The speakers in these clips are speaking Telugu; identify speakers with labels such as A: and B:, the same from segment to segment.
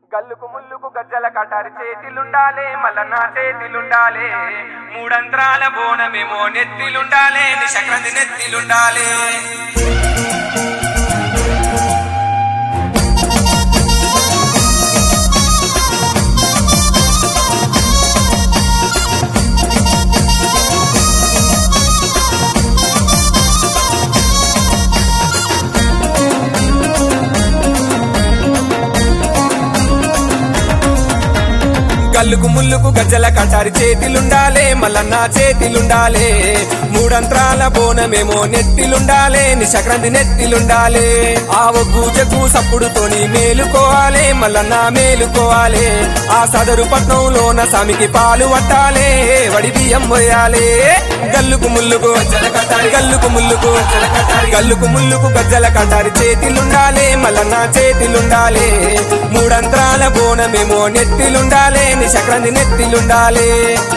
A: గల్లుకు ముల్లుకు గజ్జల కటారి చేతిలుండాలే మల్ల నా చేతిలుండాలే మూడంత్రాల బోనమేమో నెత్తిలుండాలే నిశక్రది నెత్తిలుండాలే గల్లుకు ముల్లుకు గజ్జల కటారి చేతిలుండాలే మల్ల నా చేతిలుండాలే మూడంత్రాల బోనమేమో నెత్తిలుండాలే నిశక్రంది నెత్తిలుండాలే ఆ ఒగ్గు సప్పుడుతోని మేలుకోవాలే మల్ల నా మేలుకోవాలే ఆ సదరు పట్నంలోన సామికి పాలు పట్టాలే వడి బియ్యం పోయాలే గల్లుకు ముల్లుకు గజ్జల కటారి గల్లుకు ముల్లుకు గజ్జల కటారి గల్లుకు ముల్లుకు గజ్జల కటారి చేతిలుండాలే మల్ల నా చేతిలుండాలే మూడంత్రాల బోనమేమో నెత్తిలుండాలే నిశక్రంది నెత్తిలుండాలే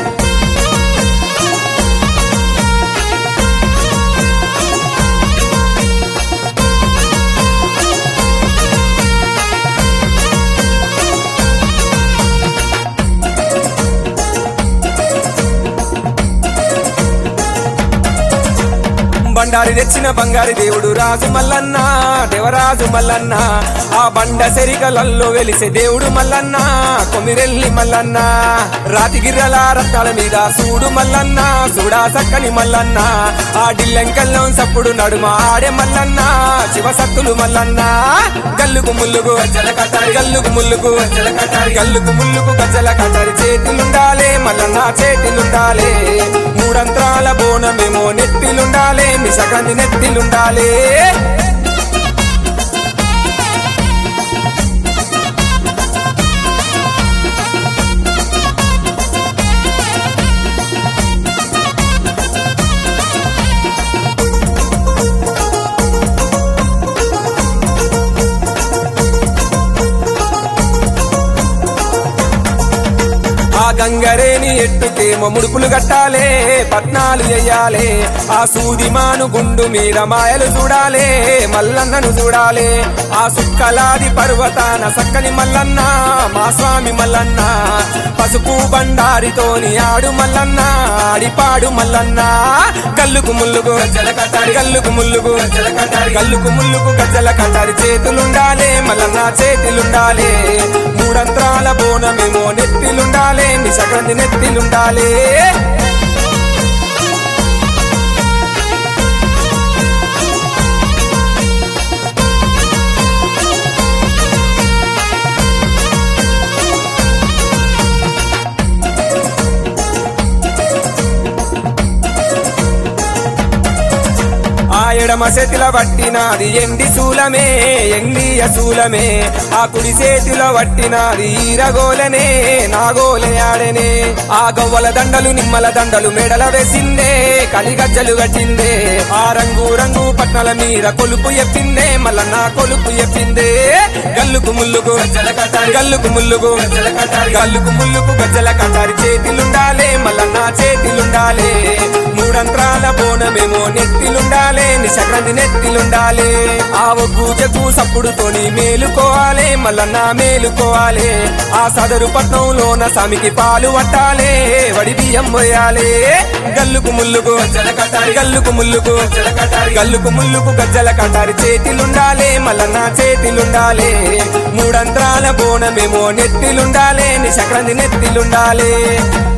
A: బండారి తెచ్చిన బంగారి దేవుడు రాజు మల్లన్న దేవరాజు మల్లన్న ఆ బండ సెరికలల్లో వెలిసే దేవుడు మల్లన్న కొమిరెల్లి మల్లన్న రాతిగిర్రల రత్నాల మీద సూడు మల్లన్న సూడా సక్కని మల్లన్న ఆ డిల్లెంకల్లో సప్పుడు నడుమ ఆడే మల్లన్న శివసత్తులు మల్లన్న గల్లుకు ముల్లుకు గజ్జల కట్టారి గల్లుకు ముల్లుకు గజ్జల కట్టారి గల్లుకు ముల్లుకు గజ్జల కట్టారి చేతులుండాలే మల్లన్న చేతులుండాలే మూడంత్రాల బోనమేమో నెత్తిలుండాలే నిశకంది నెత్తిలుండాలే ఆ గంగరేని ఎట్టుకేమో ముడుపులు కట్టాలే పట్నాలు చెయ్యాలే ఆ సూది మాను గుండు మీద మాయలు చూడాలే మల్లన్నను చూడాలే ఆ సుక్కలాది పర్వతాన సక్కని మల్లన్న మా స్వామి మల్లన్న పసుపు బండారితోని ఆడు మల్లన్న ఆడిపాడు మల్లన్న గల్లుకు ముల్లుకు గజ్జల కట్టారి గల్లుకు ముల్లుకు గజ్జల కట్టారి గల్లుకు ముల్లుకు గజ్జల కట్టారి చేతులుండాలే మల్లన్న చేతులుండాలే మూడంత్రాల బోనమేమో నెత్తిలుండాలే నిశకంది నెత్తిలుండాలే ఆ ఎడమ చేతిలో పట్టినది ఎండి శూలమే ఎండి అశూలమే ఆ కుడి చేతిలో పట్టినది ఈరగోలనే నాగోలే ఆడనే ఆ గవ్వల దండలు నిమ్మల దండలు మెడల వేసిందే కలిగజ్జలు కట్టిందే ఆ రంగు రంగు పట్నల మీద కొలుపు ఎప్పిందే మళ్ళా నా కొలుపు ఎప్పిందే గల్లుకు ముల్లుకు గజ్జల కట్టారి గల్లుకు ముల్లుకు గజ్జల కట్టారి గల్లుకు ముల్లుకు గజ్జల కట్టారి చేతిలుండాలే మళ్ళా నా చేతిలుండాలే మూడంత్రాల బోనమేమో నెత్తిలుండాలే నిశక్రంది నెత్తిలుండాలే ఆ ఒగ్గు సప్పుడుతోని మేలుకోవాలే మళ్ళా నా మేలుకోవాలే ఆ సదరు పట్నంలోన సామికి పాలు పట్టాలే వడి బియ్యం పోయాలే గల్లుకు ముల్లుకు గజ్జల కట్టారి గల్లుకు ముల్లుకు గజ్జల కట్టారి గల్లుకు ముల్లుకు గజ్జల కట్టారి చేతిలుండాలే మళ్ళా నా చేతిలుండాలే మూడంత్రాల బోనమేమో నెత్తిలుండాలే నిశక్రంది నెత్తిలుండాలే